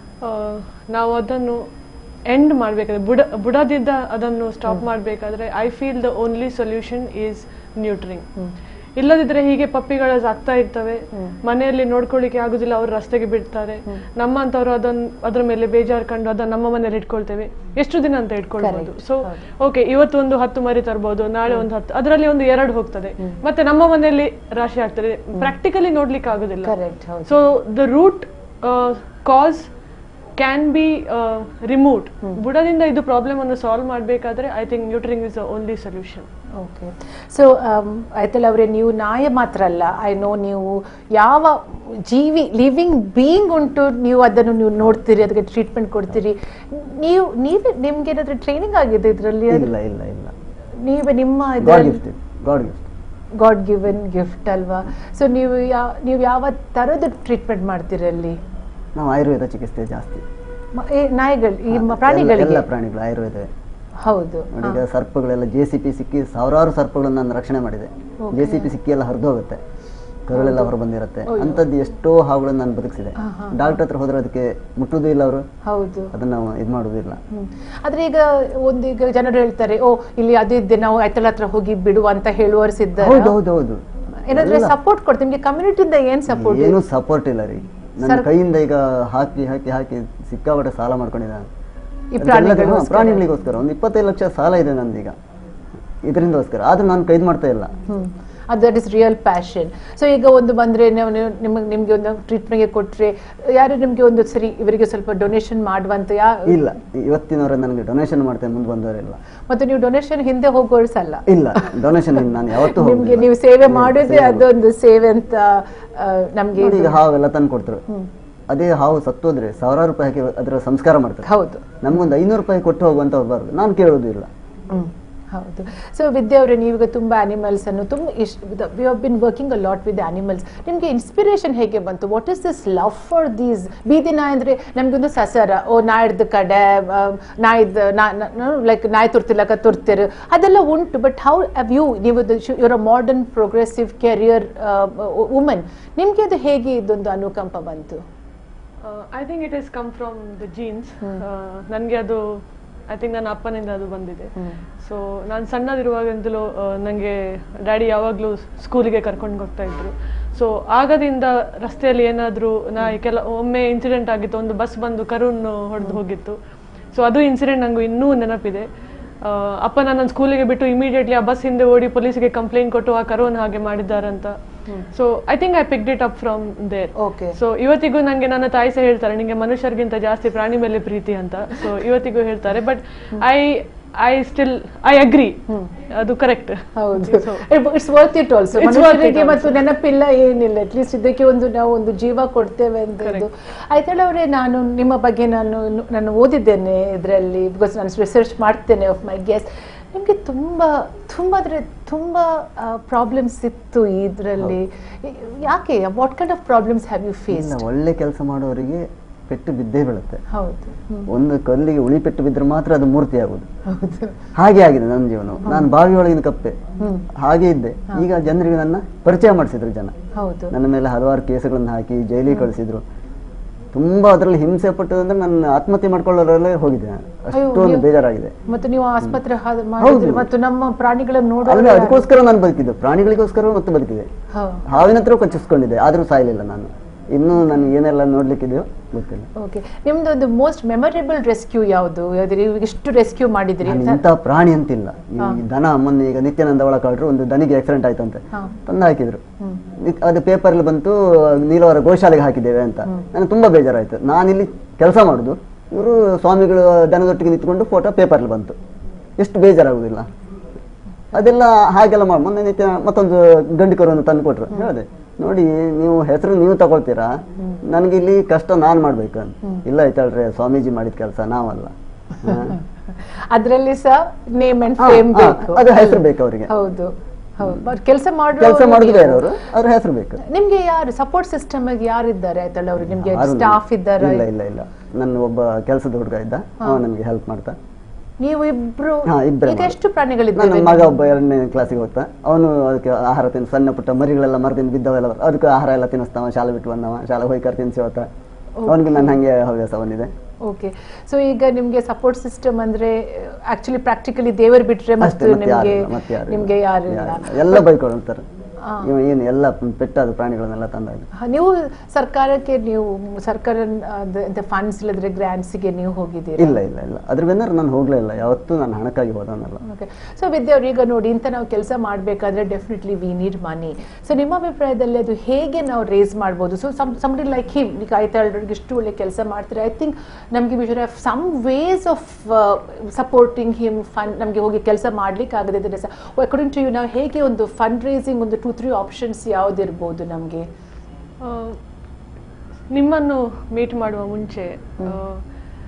ನಾವು ಅದನ್ನು ಎಂಡ್ ಮಾಡಬೇಕಾದ್ರೆ ಬುಡ ಬುಡದಿದ್ದ ಅದನ್ನು ಸ್ಟಾಪ್ ಮಾಡಬೇಕಾದ್ರೆ I feel the only solution is neutering ಇಲ್ಲದಿದ್ರೆ ಹೀಗೆ ಪಪ್ಪಿಗಳ ಆಗ್ತಾ ಇರ್ತವೆ ಮನೆಯಲ್ಲಿ ನೋಡ್ಕೊಳ್ಳಿಕ್ಕೆ ಆಗುದಿಲ್ಲ ಅವ್ರು ರಸ್ತೆಗೆ ಬಿಡ್ತಾರೆ ನಮ್ಮಂತವ್ರು ಅದನ್ನ ಅದ್ರ ಮೇಲೆ ಬೇಜಾರ್ ಕಂಡು ಅದನ್ನ ನಮ್ಮ ಮನೇಲಿ ಇಟ್ಕೊಳ್ತೇವೆ ಎಷ್ಟು ದಿನ ಅಂತ ಇಟ್ಕೊಳ್ಬಹುದು Correct. ಸೊ ಓಕೆ ಇವತ್ತು ಒಂದು ಹತ್ತು ಮರಿ ತರ್ಬೋದು ನಾಳೆ ಒಂದು ಹತ್ತು ಅದರಲ್ಲಿ ಒಂದು ಎರಡು ಹೋಗ್ತದೆ ಮತ್ತೆ ನಮ್ಮ ಮನೆಯಲ್ಲಿ ರಾಶಿ ಆಗ್ತದೆ ಪ್ರಾಕ್ಟಿಕಲಿ ನೋಡ್ಲಿಕ್ಕೆ ಆಗುದಿಲ್ಲ ಕರೆಕ್ಟ್ ಹೌದು so the root cause can be removed ಬುಡದಿಂದ ಇದು ಪ್ರಾಬ್ಲಮ್ ಅನ್ನು ಸಾಲ್ವ್ ಮಾಡಬೇಕಾದ್ರೆ I think neutering is only solution okay so ಆಯ್ತಲ್ಲ ಅವರೇ ನೀವು ನಾಯ ಮಾತ್ರ ಅಲ್ಲ ಐ ನೋ ನೀವು ಯಾವ ಜೀವಿ ಲಿವಿಂಗ್ ಬೀಯಿಂಗ್ ಉಂಟು ನೀವು ಅದನ್ನು ನೀವು ನೋಡ್ತೀರಿ ಅದಕ್ಕೆ ಟ್ರೀಟ್ಮೆಂಟ್ ಕೊಡ್ತೀರಿ ನೀವು ನೀವೇ ನಿಮ್ಗೆ ಏನಾದರೂ ಟ್ರೈನಿಂಗ್ ಆಗಿದೆ ಇದರಲ್ಲಿ ಇಲ್ಲ ಇಲ್ಲ ಇಲ್ಲ ನೀವೇ ನಿಮ್ಮ god gift god gift god given gift ಅಲ್ವಾ ಸೊ ನೀವು ಯಾವ ನೀವು ಯಾವ ಥರದ ಟ್ರೀಟ್ಮೆಂಟ್ ಮಾಡ್ತೀರಿ ಅಲ್ಲಿ ನಾವು ಆಯುರ್ವೇದ ಚಿಕಿತ್ಸೆ ಜಾಸ್ತಿ ಮ- ಈ ನಾಯಿಗಳು ಈ ಮ- ಎಲ್ಲ- ಪ್ರಾಣಿಗಳಿಗೆ ಎಲ್ಲ ಪ್ರಾಣಿಗಳು ಆಯುರ್ವೇದ ಹೌದು ನೋಡಿ ಈಗ ಸರ್ಪಗಳೆಲ್ಲ ಜೆ ಸಿ ಪಿ ಸಿಕ್ಕಿ ಸಾವಿರಾರು ಸರ್ಪಗಳನ್ನು ನಾನು ರಕ್ಷಣೆ ಮಾಡಿದೆ ಜೆ ಸಿ ಪಿ ಸಿಕ್ಕಿ ಎಲ್ಲ ಹರಿದು ಹೋಗುತ್ತೆ ಕರುಳೆಲ್ಲ ಹೊರ ಬಂದಿರುತ್ತೆ ಅಂಥದ್ದು ಎಷ್ಟೋ ಹಾವುಗಳನ್ನು ನಾನು ಬದುಕಿಸಿದೆ ಡಾಕ್ಟರ್ ಹತ್ರ ಹೋದ್ರೆ ಅದಕ್ಕೆ ಮುಟ್ಟುವುದೂ ಇಲ್ಲ ಅವರು ಹೌದು ಅದನ್ನ ನಾವು ಇದು ಮಾಡುವುದಿಲ್ಲ ಹ್ಮ್. ಆದ್ರೆ ಈಗ ಒಂದು ಈಗ ಜನರು ಹೇಳ್ತಾರೆ ಓ ಇಲ್ಲಿ ಅದು ಇದ್ದೆ ನಾವು ಐತಲ ಹತ್ರ ಹೋಗಿ ಬಿಡುವ ಅಂತ ಹೇಳುವವರು ಸಿದ್ಧ ಹೌದು ಹೌದು ಹೌದು ಏನಾದ್ರೆ ಸಪೋರ್ಟ್ ಕೊಡ್ತೀವಿ ನಿಮ್ಗೆ ಕಮ್ಯುನಿಟಿಯಿಂದ ಏನ್ ಸಪೋರ್ಟ್ ಏನು ಸಪೋರ್ಟ್ ಇಲ್ಲ ರೀ ನನ್ನ ಕೈಯಿಂದ ಈಗ ಹಾಕಿ ಹಾಕಿ ಹಾಕಿ ಸಿಕ್ಕಾಪಟ್ಟೆ ಸಾಲ ಮಾಡ್ಕೊಂಡಿದ್ದಾನೆ ಈ ಅದೆಲ್ಲ ಹಾ, ಪ್ರಾಣಿಗಳಿಗೋಸ್ಕರ ಒಂದು ಇಪ್ಪತ್ತೈದು ಲಕ್ಷ ಸಾಲ ಇದೆ ನಂದೀಗ ಇದರಿಂದೋಸ್ಕರ ಆದ್ರೂ ನಾನು ಕೈದು ಮಾಡ್ತಾ ಇಲ್ಲ ಹ್ಮ್ ಅದು that is real passion so ಈಗ ಒಂದು ಬಂದ್ರೆ ನೀವು ನೀವು- ನಿಮಗೆ ನಿಮ್ಗೆ ಒಂದು ಟ್ರೀಟ್ಮೆಂಟ್ಗೆ ಕೊಟ್ರೆ ಯಾರು ನಿಮ್ಗೆ ಒಂದು ಸರಿ ಇವರಿಗೆ ಸ್ವಲ್ಪ ಡೊನೇಷನ್ ಮಾಡುವಂತ ಯಾ ಇಲ್ಲ ಇವತ್ತಿನವರೆ ನನಗೆ ಡೊನೇಷನ್ ಮಾಡ್ತೇನೆ ಮುಂದೆ ಬಂದವರಿಲ್ಲ ಮತ್ತು ನೀವು ಡೊನೇಷನ್ ಹಿಂದೆ ಹೋಗೋರು ಸಲ್ಲ ಇಲ್ಲ ಡೊನೇಷನ್ ನಾನು ಯಾವತ್ತೂ ನಿಮ್ಗೆ ಹೋಗುದಿಲ್ಲ. ನೀವು ಸೇವೆ ಮಾಡೋದೇ ಅದೊಂದು ಸೇವೆ ಅಂತ ಆ, ನಮ್ಗೆ ನೋಡಿ, ಇದು- ಈಗ ಹಾವೆಲ್ಲ ತಂದು ಕೊಡ್ತಾರೆ ಅದೇ ಹಾವು ಸತ್ತೋದ್ರೆ ಸಾವಿರಾರು ರೂಪಾಯಿ ಹಾಕಿ ಅದರ ಸಂಸ್ಕಾರ ಮಾಡ್ತಾರೆ ಹೌದು ನಮ್ಗೊಂದು ಐನೂರು ರೂಪಾಯಿ ಕೊಟ್ಟು ಹೋಗುವಂತ ಹೋಗ್ಬಾರ್ದು ನಾನು ಕೇಳೋದು ಇಲ್ಲ ಹ್ಮ್. ಹೌದು ಸೊ ವಿದ್ಯಾ ಅವರೇ ನೀವೀಗ ತುಂಬ ಆನಿಮಲ್ಸ್ ಅನ್ನು ತುಂಬ ಇಷ್ಟ we have been working a lot with animals ನಿಮಗೆ ಇನ್ಸ್ಪಿರೇಷನ್ ಹೇಗೆ ಬಂತು what is this love for these ಬೀದಿ ನಾಯಿ ಅಂದರೆ ನಮಗೊಂದು ಸಸರ ಓ ನಾಯಿಡ್ದು ಕಡೆ ನಾಯಿದ್ ಲೈಕ್ ನಾಯಿ ತುರ್ತಿಲಕ ತುರ್ತಿರು ಅದೆಲ್ಲ ಉಂಟು ಬಟ್ ಹೌ ಹ್ಯಾವ್ ಯು ನೀವು your a modern progressive career woman ನಿಮಗೆ ಅದು ಹೇಗೆ ಇದೊಂದು ಅನುಕಂಪ ಬಂತು I think it is come from the genes ನನಗೆ ಅದು ಐ ಥಿಂಕ್ ನನ್ನ ಅಪ್ಪನಿಂದ ಅದು ಬಂದಿದೆ ಸೊ ನಾನು ಸಣ್ಣದಿರುವಾಗಂತಲೂ ನನಗೆ ಡ್ಯಾಡಿ ಯಾವಾಗಲೂ ಸ್ಕೂಲಿಗೆ ಕರ್ಕೊಂಡು ಹೋಗ್ತಾ ಇದ್ರು ಸೊ ಆಗದಿಂದ ರಸ್ತೆಯಲ್ಲಿ ಏನಾದರೂ ನಾ ಕೆಲ ಒಮ್ಮೆ ಇನ್ಸಿಡೆಂಟ್ ಆಗಿತ್ತು ಒಂದು ಬಸ್ ಬಂದು ಕರುಣ್ ಹೊಡೆದು ಹೋಗಿತ್ತು ಸೊ ಅದು ಇನ್ಸಿಡೆಂಟ್ ನಂಗೆ ಇನ್ನೂ ನೆನಪಿದೆ ಆ, ಅಪ್ಪ ನನ್ನ ಸ್ಕೂಲಿಗೆ ಬಿಟ್ಟು ಇಮಿಡಿಯೇಟ್ಲಿ ಆ ಬಸ್ ಹಿಂದೆ ಓಡಿ ಪೊಲೀಸಿಗೆ ಕಂಪ್ಲೇಂಟ್ ಕೊಟ್ಟು ಆ ಕರೋನ ಹಾಗೆ ಮಾಡಿದ್ದಾರಂತ so I think I picked it up from there okay so ಇವತ್ತಿಗೂ ನಂಗೆ ನನ್ನ ತಾಯಿ ಸಹ ಹೇಳ್ತಾರೆ ನಿಂಗೆ ಮನುಷ್ಯರಿಗಿಂತ ಜಾಸ್ತಿ ಪ್ರಾಣಿ ಮೇಲೆ ಪ್ರೀತಿ ಅಂತ ಸೊ ಇವತ್ತಿಗೂ ಹೇಳ್ತಾರೆ but I I still I agree ಅದು ಕರೆಕ್ಟ್ ಹೌದು it's worth it also It's worth it ಮನುಷ್ಯರಿಗೆ also. ಮತ್ತು ನೆನಪಿಲ್ಲ ಏನಿಲ್ಲ ಅಟ್ಲೀಸ್ಟ್ ಇದಕ್ಕೆ ಒಂದು ನಾವು ಒಂದು ಜೀವ ಕೊಡ್ತೇವೆ ಅಂತ ಇದು ಆಯ್ತಲ್ಲ ಅವರೇ ನಾನು ನಿಮ್ಮ ಬಗ್ಗೆ ನಾನು ನಾನು ಓದಿದ್ದೇನೆ ಇದರಲ್ಲಿ ಬಿಕಾಸ್ ನಾನು ರಿಸರ್ಚ್ ಮಾಡ್ತೇನೆ ಆಫ್ ಮೈ ಗೆಸ್ ನಿಮಗೆ ತುಂಬ ತುಂಬ ಅಂದರೆ ತುಂಬ ಪ್ರಾಬ್ಲಮ್ಸ್ ಇತ್ತು ಇದರಲ್ಲಿ ಯಾಕೆ what kind of problems have you face ಇಲ್ಲ ಒಳ್ಳೆ ಕೆಲಸ ಮಾಡೋರಿಗೆ ಪೆಟ್ಟು ಬಿದ್ದೇ ಬೀಳುತ್ತೆ ಹೌದು ಹ್ಮ್. ಒಂದು ಕಲ್ಲಿಗೆ ಉಳಿ ಪೆಟ್ಟು ಬಿದ್ದರೆ ಮಾತ್ರ ಅದು ಮೂರ್ತಿ ಆಗುದು ಹೌದು ಹಾಗೆ ಆಗಿದೆ ನನ್ನ ಜೀವನ ನಾನು ಬಾವಿ ಒಳಗಿನ ಕಪ್ಪೆ ಹ್ಮ್. ಹಾಗೆ ಇದ್ದೆ ಈಗ ಜನರಿಗೆ ನನ್ನ ಪರಿಚಯ ಮಾಡಿಸಿದ್ರು ಜನ ಹೌದು ನನ್ನ ಮೇಲೆ ಹಲವಾರು ಕೇಸುಗಳನ್ನು ಹಾಕಿ ಜೈಲಿಗೆ ಕಳಿಸಿದ್ರು ತುಂಬಾ ಅದರಲ್ಲಿ ಹಿಂಸೆ ಪಟ್ಟದಂದ್ರೆ ನನ್ನ ಆತ್ಮಹತ್ಯೆ ಮಾಡ್ಕೊಳ್ಳೋರಲ್ಲೇ ಹೋಗಿದೆ ನಾನು. ಅಷ್ಟೊಂದು ನೀವು- ಬೇಜಾರಾಗಿದೆ ಮತ್ತು ನೀವು ಆಸ್ಪತ್ರೆ ಹಾದು ಮಾಡಿದ್ರಿ ಮತ್ತು ನಮ್ಮ ಪ್ರಾಣಿಗಳನ್ನು ಅಲ್ಲ ನೋಡೋ ಅದಕ್ಕೋಸ್ಕರ ನಾನು ಬದುಕಿದ್ದು ಪ್ರಾಣಿಗಳಿಗೋಸ್ಕರ ಮತ್ತೆ ಬದುಕಿದೆ ಹಾ ಹಾವಿನ ಹತ್ರ ಕಚ್ಚಿಸ್ಕೊಂಡಿದ್ದೆ ಆದ್ರೂ ಸಾಯಲಿಲ್ಲ ನಾನು ಇನ್ನೂ ನನಗೆ ಏನೆಲ್ಲ ನೋಡ್ಲಿಕ್ಕಿದೆಯೋ ಗೊತ್ತಿಲ್ಲ ಓಕೆ ನಿಮ್ದು ಒಂದು ಮೋಸ್ಟ್ ಮೆಮೊರೇಬಲ್ ರೆಸ್ಕ್ಯೂ ಯಾವುದು ಯಾವ್ದು ನೀವು ಎಷ್ಟು ರೆಸ್ಕ್ಯೂ ಮಾಡಿದ್ರಿ ನಾನು ಇಂಥ ಪ್ರಾಣಿ ಅಂತಿಲ್ಲ ಈ ದನ ಮೊನ್ನೆ ಈಗ ನಿತ್ಯಾನಂದ ಒಳಕಾಡ್ರು ಒಂದು ದನಿಗೆ ಆಕ್ಸಿಡೆಂಟ್ ಆಯ್ತಂತೆ ಹಾ. ತಂದು ಹಾಕಿದ್ರು ನಿತ್- ಅದು ಪೇಪರಲ್ಲಿ ಬಂತು ನೀಲವರ ಗೋಶಾಲೆಗೆ ಹಾಕಿದ್ದೇವೆ ಅಂತ ನನಗೆ ತುಂಬಾ ಬೇಜಾರಾಯ್ತು ನಾನಿಲ್ಲಿ ಕೆಲಸ ಮಾಡುದು ಇವರು ಸ್ವಾಮಿಗಳು ದನದೊಟ್ಟಿಗೆ ನಿಂತ್ಕೊಂಡು ಫೋಟೋ ಪೇಪರ್ಲಿ ಬಂತು ಎಷ್ಟು ಬೇಜಾರಾಗುದಿಲ್ಲ ಅದೆಲ್ಲ ಹಾಗೆಲ್ಲ ಮಾಡಿ ಮೊನ್ನೆ ನಿತ್ಯ ಮತ್ತೊಂದು ಗಂಡು ಕರುವನ್ನು ತಂದು ಕೊಟ್ರು ಹೇಳಿದೆ ನೋಡಿ ನೀವು ಹೆಸರು ನೀವು ತಗೊಳ್ತೀರಾ ನನಗೆ ಇಲ್ಲಿ ಕಷ್ಟ ನಾನು ಮಾಡ್ಬೇಕು ಅಂತ ಇಲ್ಲ ಆಯ್ತಲ್ರಿ ಸ್ವಾಮೀಜಿ ಮಾಡಿದ ಕೆಲಸ ನಾವಲ್ಲ ಹಾ. ಅದರಲ್ಲಿ ಸಹ ನೇಮ್ ಅಂಡ್ ಹಾ, ಫೇಮ್ ಹಾ, ಬೇಕು ಅದು ಹೆಸರು ಬೇಕು ಅವರಿಗೆ ಹೌದು ಹೌದು ಕೆಲಸ ಮಾಡುವ ಕೆಲಸ ಮಾಡುದು ಬೇರೆಯವರು ಅವ್ರ ಹೆಸರು ಬೇಕು ನಿಮ್ಗೆ ಯಾರು ಸಪೋರ್ಟ್ ಸಿಸ್ಟಮ್ ಆಗಿ ಯಾರು ಇದ್ದಾರೆ ಆಯ್ತಲ್ಲ ಅವರು ನಿಮ್ಗೆ ಯಾರು ಇಲ್ಲ. ಸ್ಟಾಫ್ ಇದ್ದಾರೆ ಇಲ್ಲ ಇಲ್ಲ ಇಲ್ಲ ನನ್ನ ಒಬ್ಬ ಕೆಲಸದ ಹುಡುಗ ಇದ್ದ ಅವ ನನಗೆ ಹೆಲ್ಪ್ ಮಾಡ್ತಾ ನೀವು ಇಬ್ರು ಹಾ ಇಬ್ಬರು ಈಗ ಎಷ್ಟು ಪ್ರಾಣಿಗಳಿದ್ದಾವೆ ನನ್ನ ಮಗ ಒಬ್ಬ ಎರಡನೇ ಕ್ಲಾಸಿಗೆ ಹೋಗ್ತಾ ಅವನು ಅದಕ್ಕೆ ಆಹಾರ ತಿನ್ ಸಣ್ಣ ಪುಟ್ಟ ಮರಿಗಳೆಲ್ಲ ಮರದಿಂದ ಬಿದ್ದವೆಲ್ಲ ಅದಕ್ಕೆ ಆಹಾರ ಎಲ್ಲ ತಿನ್ನಿಸ್ತಾವ ಶಾಲೆ ಬಿಟ್ಟು ಬಂದವ ಶಾಲೆ ಹೋಯ್ಕರ್ ತಿನ್ಸಿ ಹೋತ ಅವನಿಗೆ ನನ್ನ ಹಂಗೆ ಹವ್ಯಾಸ ಬಂದಿದೆ ಓಕೆ ಸೊ ಈಗ ನಿಮ್ಗೆ ಸಪೋರ್ಟ್ ಸಿಸ್ಟಮ್ ಅಂದ್ರೆ ಆಕ್ಚುಲಿ ಪ್ರಾಕ್ಟಿಕಲಿ ದೇವರು ಬಿಟ್ರೆ ಅಷ್ಟೇ ಮತ್ತು ಮತ್ತೆ ಯಾರು ನಿಮ್ಗೆ ಇಲ್ಲ, ಮತ್ತೆ ಯಾರು ನಿಮ್ಗೆ ಯಾರು ಇಲ್ಲ ಯಾರು ಇಲ್ಲ. ಎಲ್ಲ ಬೈಕೊಳ್ತಾರೆ ಹಾ. ಇವ ಏನು ಎಲ್ಲ ಪೆಟ್ಟಾದ ಪ್ರಾಣಿಗಳನ್ನೆಲ್ಲ ತಂದಾಗ ಹಾ, ನೀವು ಸರ್ಕಾರಕ್ಕೆ ನೀವು ಸರ್ಕಾರ ಫಂಡ್ಸ್ ಇಲ್ಲದ್ರೆ ಗ್ರಾಂಟ್ಸ್ಗೆ ನೀವು ಹೋಗಿದ್ದೀರಿ ಇಲ್ಲ ಇಲ್ಲ ಇಲ್ಲ ಅದ್ರ ಬೆನ್ನರ್ ನಾನು ಹೋಗ್ಲೇ ಇಲ್ಲ ಯಾವತ್ತೂ ನಾನು ಹಣಕ್ಕಾಗಿ ಹೋದವನಲ್ಲ ಓಕೆ ಸೊ ವಿದ್ಯಾವ್ರು ಈಗ ನೋಡಿ ಇಂಥ ನಾವು ಕೆಲಸ ಮಾಡಬೇಕಾದ್ರೆ definitely we need money so ನಿಮ್ಮ ಅಭಿಪ್ರಾಯದಲ್ಲಿ ಅದು ಹೇಗೆ ನಾವು ರೇಸ್ ಮಾಡ್ಬೋದು so some somebody like him ಈಗ ಆಯ್ತಾಳ್ರಿಗೆ ಇಷ್ಟು ಒಳ್ಳೆ ಕೆಲಸ ಮಾಡ್ತಾರೆ ಐ ಥಿಂಕ್ ನಮಗೆ we should have some ways of supporting him fund ನಮಗೆ ಹೋಗಿ ಕೆಲಸ ಮಾಡ್ಲಿಕ್ಕೆ ಆಗದಿದ್ದರೆ ಸಹ ಅಕಾರ್ಡಿಂಗ್ ಟು ಯು ನಾವು ಹೇಗೆ ಒಂದು ಫಂಡ್ ರೇಸಿಂಗ್ ಒಂದು ಟೂ ತ್ರೀ ಆಪ್ಷನ್ಸ್ ಯಾವುದಿರ್ಬೋದು ನಮಗೆ ನಿಮ್ಮನ್ನು ಮೀಟ್ ಮಾಡುವ ಮುಂಚೆ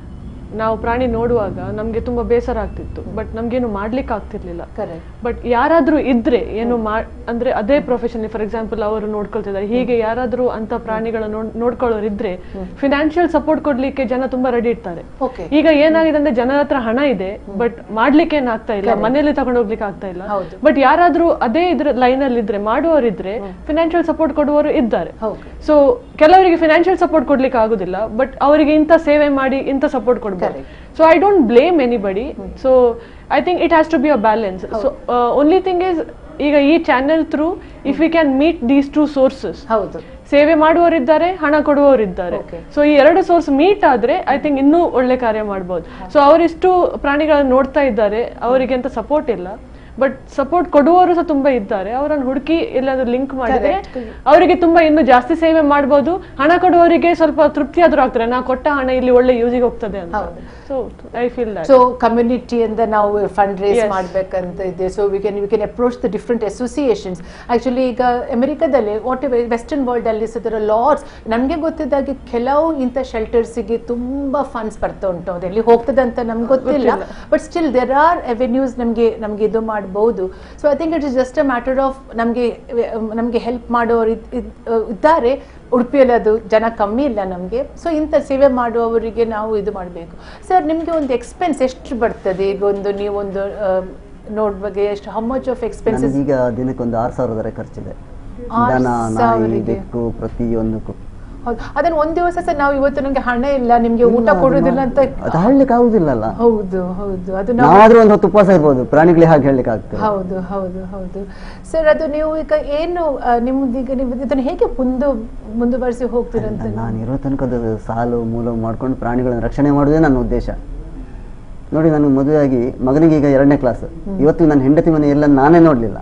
ನಾವು ಪ್ರಾಣಿ ನೋಡುವಾಗ ನಮ್ಗೆ ತುಂಬಾ ಬೇಸರ ಆಗ್ತಿತ್ತು ಬಟ್ ನಮ್ಗೇನು ಮಾಡ್ಲಿಕ್ಕೆ ಆಗ್ತಿರ್ಲಿಲ್ಲ ಕರೆಕ್ಟ್ ಬಟ್ ಯಾರಾದ್ರೂ ಇದ್ರೆ ಏನು ಮಾ ಅಂದ್ರೆ ಅದೇ ಪ್ರೊಫೆಷನ್ ಫಾರ್ ಎಕ್ಸಾಂಪಲ್ ಅವರು ನೋಡ್ಕೊಳ್ತಿದ್ದಾರೆ ಹೀಗೆ ಯಾರಾದ್ರೂ ಅಂತ ಪ್ರಾಣಿಗಳನ್ನ ನೋಡ್- ನೋಡ್ಕೊಳ್ಳೋರು ಇದ್ರೆ ಫಿನಾನ್ಷಿಯಲ್ ಸಪೋರ್ಟ್ ಕೊಡ್ಲಿಕ್ಕೆ ಜನ ತುಂಬಾ ರೆಡಿ ಇರ್ತಾರೆ ಓಕೆ ಈಗ ಏನಾಗಿದೆ ಅಂದ್ರೆ ಜನರ ಹತ್ರ ಹಣ ಇದೆ ಬಟ್ ಮಾಡ್ಲಿಕ್ಕೆ ಏನ್ ಆಗ್ತಾ ಇಲ್ಲ ಮನೇಲಿ ತಗೊಂಡು ಹೋಗ್ಲಿಕ್ಕೆ ಆಗ್ತಾ ಇಲ್ಲ ಹೌದು. ಬಟ್ ಯಾರಾದ್ರೂ ಅದೇ ಇದ್ರ ಲೈನ್ ಅಲ್ಲಿ ಇದ್ರೆ ಮಾಡುವವರಿದ್ರೆ ಫಿನಾನ್ಷಿಯಲ್ ಸಪೋರ್ಟ್ ಕೊಡುವವರು ಇದ್ದಾರೆ ಓಕೆ ಸೊ ಕೆಲವರಿಗೆ ಫಿನಾನ್ಷಿಯಲ್ ಸಪೋರ್ಟ್ ಕೊಡ್ಲಿಕ್ಕೆ ಆಗುದಿಲ್ಲ ಬಟ್ ಅವರಿಗೆ ಇಂಥ ಸೇವೆ ಮಾಡಿ ಇಂಥ ಸಪೋರ್ಟ್ ಕೊಡ್ಬೋದು Correct. So I don't blame anybody so I think it has to be a balance so only thing is ಈಗ ಈ channel through if we can meet these two sources ಹೌದು ಸೇವೆ ಮಾಡುವವರಿದ್ದಾರೆ ಹಣ ಕೊಡುವವರಿದ್ದಾರೆ Okay. ಸೊ ಈ ಎರಡು ಸೋರ್ಸ್ ಮೀಟ್ ಆದ್ರೆ ಐ ಥಿಂಕ್ ಇನ್ನೂ ಒಳ್ಳೆ ಕಾರ್ಯ ಮಾಡ್ಬೋದು ಸೊ ಅವರಿಷ್ಟು ಪ್ರಾಣಿಗಳನ್ನ ನೋಡ್ತಾ ಇದ್ದಾರೆ ಅವರಿಗೆ ಅಂತ ಸಪೋರ್ಟ್ ಇಲ್ಲ ಬಟ್ ಸಪೋರ್ಟ್ ಕೊಡುವವರು ಸಹ ತುಂಬಾ ಇದ್ದಾರೆ ಅವರನ್ನು ಹುಡುಕಿ ಎಲ್ಲಾದ್ರೂ ಲಿಂಕ್ ಮಾಡಿದ್ರೆ ಅವರಿಗೆ ತುಂಬಾ ಇನ್ನು ಜಾಸ್ತಿ ಸೇವೆ ಮಾಡ್ಬೋದು ಹಣ ಕೊಡುವವರಿಗೆ ಸ್ವಲ್ಪ ತೃಪ್ತಿ ಆದ್ರೂ ಆಗ್ತಾರೆ ನಾ ಕೊಟ್ಟ ಹಣ ಇಲ್ಲಿ ಒಳ್ಳೆ ಯೂಸಿಗೆ ಹೋಗ್ತದೆ ಅಂತ ಹೌದು. So I feel that so ಕಮ್ಯುನಿಟಿಯಿಂದ ನಾವು ಫಂಡ್ ರೇಸ್ Yes. ಮಾಡ್ಬೇಕಂತ ಇದೆ so we can we can approach the different associations actually ಈಗ ಅಮೆರಿಕದಲ್ಲಿ ವಾಟ್ ವೆಸ್ಟರ್ನ್ ವರ್ಲ್ಡ್ ಅಲ್ಲಿ ಸದರ ಲಾರ್ಡ್ಸ್ ನಮಗೆ ಗೊತ್ತಿದ್ದಾಗೆ ಕೆಲವು ಇಂಥ ಶೆಲ್ಟರ್ಸಿಗೆ ತುಂಬಾ ಫಂಡ್ಸ್ ಬರ್ತಾ ಉಂಟು ಅದು ಎಲ್ಲಿ ಹೋಗ್ತದೆ ಅಂತ ನಮ್ಗೆ ಗೊತ್ತಿಲ್ಲ but still there are avenues ನಮಗೆ ನಮಗೆ ಇದು ಮಾಡಬಹುದು so I think it is just a matter of ನಮಗೆ ನಮಗೆ ಹೆಲ್ಪ್ ಮಾಡೋರು ಇದ್- ಇದ್- ಇದ್ದಾರೆ ಉಡುಪಿಯಲ್ಲಿ ಅದು ಜನ ಕಮ್ಮಿ ಇಲ್ಲ ನಮಗೆ ಸೊ ಇಂಥ ಸೇವೆ ಮಾಡುವವರಿಗೆ ನಾವು ಇದು ಮಾಡಬೇಕು ಸರ್ ನಿಮಗೆ ಒಂದು ಎಕ್ಸ್ಪೆನ್ಸ್ ಎಷ್ಟು ಬರ್ತದೆ ಈಗ ಒಂದು ನೀವೊಂದು ನೋಡುವಾಗ ಎಷ್ಟು ಹೌ ಮಚ್ ಆಫ್ ಎಕ್ಸ್ಪೆನ್ಸಸ್ ನನಗೀಗ ದಿನಕ್ಕೆ ಒಂದು ಆರು ಸಾವಿರದವರೆ ಖರ್ಚಿದೆ ಆರು ದನ ನಾಯಿ ಸಾವಿರಗೆ? ಬೆಕ್ಕು ಪ್ರತಿಯೊಂದಕ್ಕೂ ಹೌದು ಅದನ್ನ ಒಂದ್ ದಿವಸ ಸರ್ ನಾವು ಇವತ್ತು ನಮಗೆ ಹಣ ಇಲ್ಲ ನಿಮ್ಗೆ ಊಟ ಇಲ್ಲ, ಅದು ಕೊಡುದಿಲ್ಲ ಅಂತ ಅದು ಹೇಳಲಿಕ್ಕೆ ಆಗುದಿಲ್ಲಲ್ಲ ಹೌದು ಹೌದು ಅದು ನಾವು ನಾವಾದ್ರೂ ಒಂದು ಹೊತ್ತು ಉಪವಾಸ ಇರ್ಬೋದು ಪ್ರಾಣಿಗಳಿಗೆ ಹಾಗೆ ಹೇಳಲಿಕ್ಕೆ ಆಗ್ತದೆ ಹೌದು ಹೌದು ಹೌದು ಸರ್ ಅದು ನೀವು ಈಗ ಏನು ಆ, ನಿಮ್ದೀಗ ನೀವು ಇದನ್ನ ಹೇಗೆ ಮುಂದು ಮುಂದುವರಿಸಿ ಹೋಗ್ತೀರಂತ ನಾನು ಇರೋ ತನಕ ಅದು ಸಾಲು ಮೂಲ ಮಾಡ್ಕೊಂಡು ಪ್ರಾಣಿಗಳನ್ನು ರಕ್ಷಣೆ ಮಾಡೋದೇ ನನ್ನ ಉದ್ದೇಶ ನೋಡಿ ನಾನು ಮದುವೆಯಾಗಿ ಮಗನಿಗೆ ಈಗ ಎರಡನೇ ಕ್ಲಾಸ್ ಇವತ್ತು ನನ್ನ ಹೆಂಡತಿ ಮನೆ ಎಲ್ಲ ನಾನೇ ನೋಡಲಿಲ್ಲ